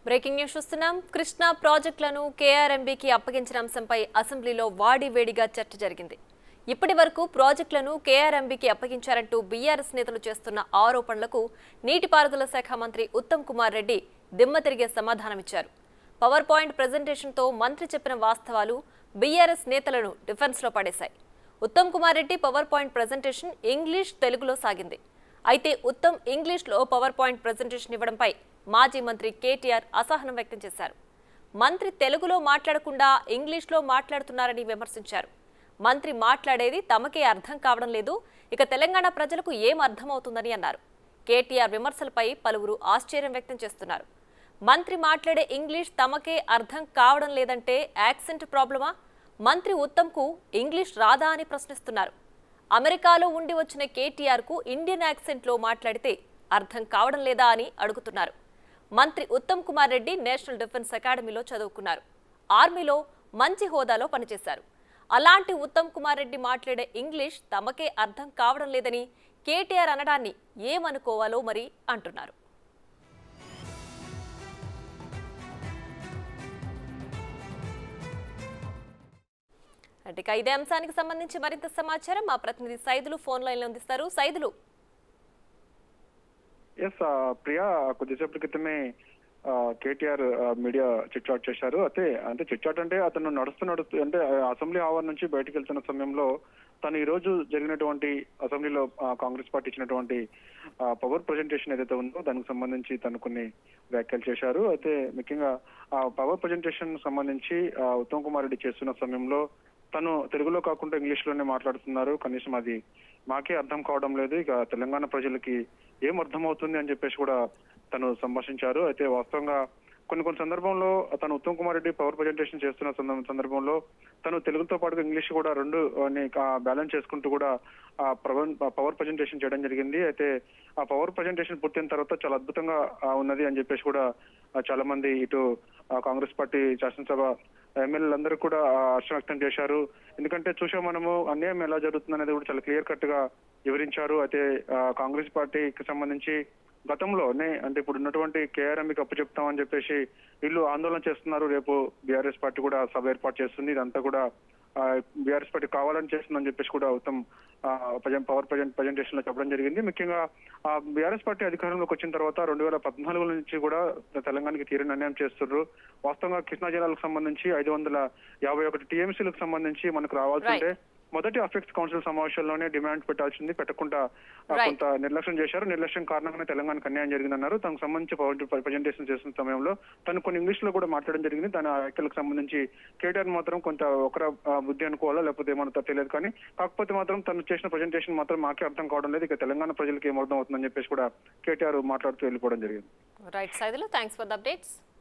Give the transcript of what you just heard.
Breaking news చూస్తున్నాం కృష్ణా ప్రాజెక్టులను కేఆర్ఎంబీకి అప్పగించిన అంశంపై అసెంబ్లీలో వాడివేడిగా చర్చ జరిగింది ఇప్పటి వరకు ప్రాజెక్టులను కేఆర్ఎంబీకి అప్పగించారంటూ బీఆర్ఎస్ నేతలు చేస్తున్న ఆరోపణలకు నీటిపారుదల శాఖ మంత్రి ఉత్తమ్ కుమార్ రెడ్డి దిమ్మ తిరిగే సమాధానమిచ్చారు పవర్ పాయింట్ ప్రజెంటేషన్తో మంత్రి చెప్పిన వాస్తవాలు బీఆర్ఎస్ నేతలను డిఫెన్స్లో పడేశాయి Uttam Kumar Reddy PowerPoint presentation English తెలుగులో సాగింది అయితే ఉత్తమ్ ఇంగ్లీష్లో పవర్ పాయింట్ ప్రజెంటేషన్ ఇవ్వడంపై మాజీ మంత్రి కేటీఆర్ అసహనం వ్యక్తం చేశారు మంత్రి తెలుగులో మాట్లాడకుండా ఇంగ్లీష్లో మాట్లాడుతున్నారని విమర్శించారు మంత్రి మాట్లాడేది తమకే అర్థం కావడం లేదు ఇక తెలంగాణ ప్రజలకు ఏం అర్థమవుతుందని అన్నారు కేటీఆర్ విమర్శలపై పలువురు ఆశ్చర్యం వ్యక్తం చేస్తున్నారు మంత్రి మాట్లాడే ఇంగ్లీష్ తమకే అర్థం కావడం లేదంటే యాక్సెంట్ ప్రాబ్లమా మంత్రి ఉత్తమ్కు ఇంగ్లీష్ రాదా అని ప్రశ్నిస్తున్నారు అమెరికాలో ఉండి వచ్చిన కేటీఆర్కు ఇండియన్ యాక్సెంట్లో మాట్లాడితే అర్థం కావడం లేదా అని అడుగుతున్నారు మంత్రి ఉత్తమ్ కుమార్ రెడ్డి నేషనల్ డిఫెన్స్ అకాడమీలో చదువుకున్నారు ఆర్మీలో మంచి హోదాలో పనిచేశారు అలాంటి ఉత్తమ్ కుమార్ రెడ్డి మాట్లాడే ఇంగ్లీష్ తమకే అర్థం కావడం లేదని కేటీఆర్ అనడాన్ని ఏమనుకోవాలో మరి అంటున్నారు అంటే ఇక ఇదే అంశానికి సంబంధించి మరింత సమాచారం మా ప్రతినిధి సైదులు ఫోన్ లైన్లో అందిస్తారు సైదులు ఎస్ ప్రియా కొద్దిసేపటి క్రితమే కేటీఆర్ మీడియా చిట్ చాట్ చేశారు అయితే అంటే చిట్ చాట్ అంటే అతను నడుస్తూ నడుస్తూ అంటే ఆ, అసెంబ్లీ ఆవరణ నుంచి బయటకు వెళ్తున్న సమయంలో తను ఈ రోజు జరిగినటువంటి అసెంబ్లీలో ఆ, కాంగ్రెస్ పార్టీ ఇచ్చినటువంటి పవర్ ప్రజెంటేషన్ ఏదైతే ఉందో దానికి సంబంధించి తను కొన్ని వ్యాఖ్యలు చేశారు అయితే ముఖ్యంగా ఆ పవర్ ప్రజెంటేషన్ సంబంధించి ఆ, ఉత్తమ్ కుమార్ రెడ్డి చేస్తున్న సమయంలో తను తెలుగులో కాకుండా ఇంగ్లీష్ లోనే మాట్లాడుతున్నారు కనీసం అది మాకే అర్థం కావడం లేదు ఇక తెలంగాణ ప్రజలకి ఏం అర్థమవుతుంది అని చెప్పేసి కూడా తను సంభాషించారు అయితే వాస్తవంగా కొన్ని కొన్ని సందర్భంలో తను ఉత్తమ్ కుమార్ రెడ్డి పవర్ ప్రజెంటేషన్ చేస్తున్న సందర్భ- సందర్భంలో తను తెలుగుతో పాటు ఇంగ్లీష్ కూడా రెండు బ్యాలెన్స్ చేసుకుంటూ కూడా ఆ పవర్ ప్రజెంటేషన్ చేయడం జరిగింది అయితే ఆ పవర్ ప్రజెంటేషన్ పూర్తయిన తర్వాత చాలా అద్భుతంగా ఆ, ఉన్నది అని చెప్పేసి కూడా ఆ, చాలా మంది ఇటు ఆ, కాంగ్రెస్ పార్టీ శాసనసభ ఎమ్మెల్యేలందరూ కూడా ఆ, హర్షం వ్యక్తం చేశారు ఎందుకంటే చూసాం మనము అన్యాయం ఎలా జరుగుతుంది అనేది కూడా చాలా క్లియర్ కట్ గా వివరించారు అయితే ఆ, కాంగ్రెస్ పార్టీకి సంబంధించి గతంలోనే అంటే ఇప్పుడు ఉన్నటువంటి కేఆర్ఎంకి అప్పు చెప్తామని చెప్పేసి వీళ్ళు ఆందోళన చేస్తున్నారు రేపు బీఆర్ఎస్ పార్టీ కూడా సభ ఏర్పాటు చేస్తుంది ఇదంతా కూడా బీఆర్ఎస్ పార్టీ కావాలని చేస్తుందని చెప్పేసి కూడా ఉత్తమ్ ఆ, ప్రజెంట్ పవర్ ప్రజెంట్ ప్రజెంటేషన్ లో చెప్పడం జరిగింది ముఖ్యంగా బీఆర్ఎస్ పార్టీ అధికారంలోకి వచ్చిన తర్వాత రెండు వేల పద్నాలుగు నుంచి కూడా తెలంగాణకి తీరని అన్యాయం చేస్తున్నారు వాస్తవంగా కృష్ణా జిల్లాలకు సంబంధించి ఐదు వందల యాభై ఒకటి టీఎంసీలకు సంబంధించి మనకు రావాల్సి ఉంటే మొదటి అఫెక్ట్స్ కౌన్సిల్ సమావేశంలోనే డిమాండ్ పెట్టాల్సింది పెట్టకుండా ఆ, Right. కొంత నిర్లక్ష్యం చేశారు నిర్లక్ష్యం కారణంగానే తెలంగాణకు అన్యాయం జరిగిందన్నారు తనకు సంబంధించి పవర్ ప్రజెంటేషన్ చేస్తున్న సమయంలో తను కొన్ని ఇంగ్లీష్ లో కూడా మాట్లాడడం జరిగింది తన వ్యాఖ్యలకు సంబంధించి కేటీఆర్ మాత్రం కొంత ఒకర ఆ, బుద్ధి అనుకోవాలా లేకపోతే ఏమన్నా తెలియదు కానీ కాకపోతే మాత్రం తను చేసిన ప్రజెంటేషన్ మాత్రం మాకే అర్థం కావడం లేదు ఇక తెలంగాణ ప్రజలకు ఏమర్థం అవుతుందని చెప్పేసి కూడా కేటీఆర్ మాట్లాడుతూ వెళ్ళిపోవడం జరిగింది right Saidulu thanks for the updates